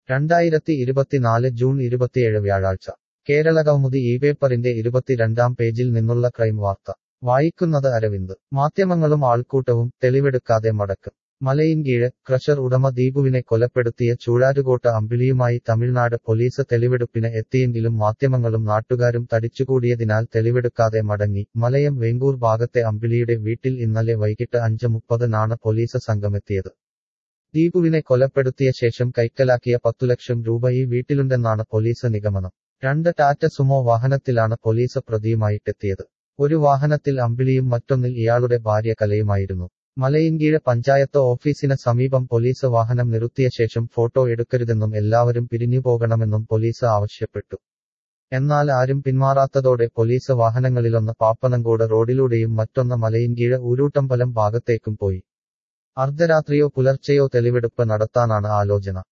രണ്ടായിരത്തി ഇരുപത്തിനാല് ജൂൺ ഇരുപത്തിയേഴ് വ്യാഴാഴ്ച കേരളകൗമുദി ഈ പേപ്പറിന്റെ ഇരുപത്തിരണ്ടാം പേജിൽ നിന്നുള്ള ക്രൈം വാർത്ത വായിക്കുന്നത് അരവിന്ദ് മാധ്യമങ്ങളും ആൾക്കൂട്ടവും തെളിവെടുക്കാതെ മടക്കും മലയിൻകീഴ് ക്രഷർ ഉടമ ദീപുവിനെ കൊലപ്പെടുത്തിയ ചൂഴാരുകോട്ട അമ്പിളിയുമായി തമിഴ്നാട് പോലീസ് തെളിവെടുപ്പിന് എത്തിയെങ്കിലും മാധ്യമങ്ങളും നാട്ടുകാരും തടിച്ചുകൂടിയതിനാൽ തെളിവെടുക്കാതെ മടങ്ങി മലയം വേങ്കൂർ ഭാഗത്തെ അമ്പിളിയുടെ വീട്ടിൽ ഇന്നലെ വൈകിട്ട് അഞ്ച് മുപ്പതിനാണ് പോലീസ് സംഘമെത്തിയത് ദീപുവിനെ കൊലപ്പെടുത്തിയ ശേഷം കൈക്കലാക്കിയ പത്തുലക്ഷം രൂപ ഈ വീട്ടിലുണ്ടെന്നാണ് പോലീസ് നിഗമനം രണ്ട് ടാറ്റ സുമോ വാഹനത്തിലാണ് പോലീസ് പ്രതിയുമായിട്ടെത്തിയത് ഒരു വാഹനത്തിൽ അമ്പിളിയും മറ്റൊന്നിൽ ഇയാളുടെ ഭാര്യ കലയുമായിരുന്നു മലയിൻകീഴ് പഞ്ചായത്ത് ഓഫീസിന് സമീപം പോലീസ് വാഹനം നിർത്തിയ ശേഷം ഫോട്ടോ എടുക്കരുതെന്നും എല്ലാവരും പിരിഞ്ഞുപോകണമെന്നും പോലീസ് ആവശ്യപ്പെട്ടു എന്നാൽ ആരും പിന്മാറാത്തതോടെ പോലീസ് വാഹനങ്ങളിലൊന്ന് പാപ്പനങ്കോട് റോഡിലൂടെയും മറ്റൊന്ന് മലയിൻകീഴ് ഊരൂട്ടമ്പലം ഭാഗത്തേക്കും പോയി അർദ്ധരാത്രിയോ പുലർച്ചെയോ തെളിവെടുപ്പ് നടത്താനാണ് ആലോചന